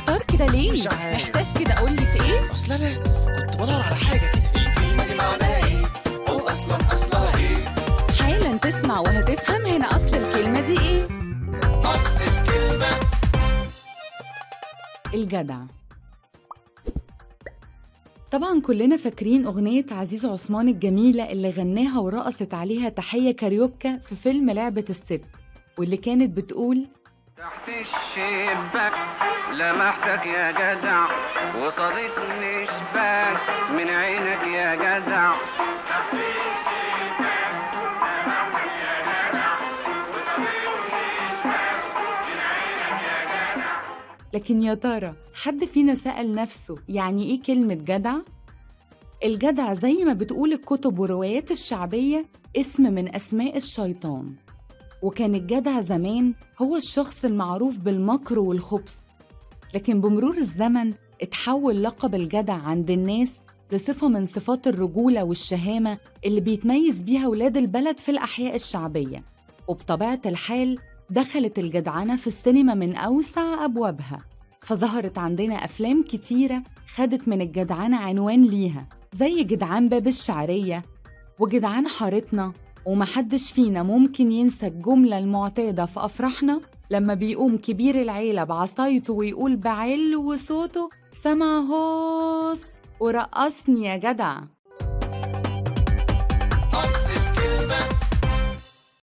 محتار كده ليه مش عارف. محتاس كده قول لي في ايه اصل انا كنت بدور على حاجه كده الكلمه دي معناها ايه او اصلا اصلها ايه حالا تسمع وهتفهم هنا اصل الكلمه دي ايه اصل الكلمه الجدع طبعا كلنا فاكرين أغنية عزيز عثمان الجميلة اللي غناها ورقصت عليها تحية كاريوكا في فيلم لعبة الست واللي كانت بتقول تحت الشباك لمحتك يا جدع وصادتني شباك من عينك يا جدع لكن يا ترى حد فينا سأل نفسه يعني إيه كلمة جدع؟ الجدع زي ما بتقول الكتب والروايات الشعبية اسم من أسماء الشيطان وكان الجدع زمان هو الشخص المعروف بالمكر والخبث لكن بمرور الزمن اتحول لقب الجدع عند الناس لصفة من صفات الرجولة والشهامة اللي بيتميز بيها ولاد البلد في الأحياء الشعبية وبطبيعة الحال دخلت الجدعنة في السينما من أوسع أبوابها فظهرت عندنا أفلام كتيرة خدت من الجدعنة عنوان ليها زي جدعان باب الشعرية وجدعان حارتنا ومحدش فينا ممكن ينسى الجملة المعتادة في أفراحنا لما بيقوم كبير العيلة بعصايته ويقول بعل وصوته سمع هوس ورقصني يا جدع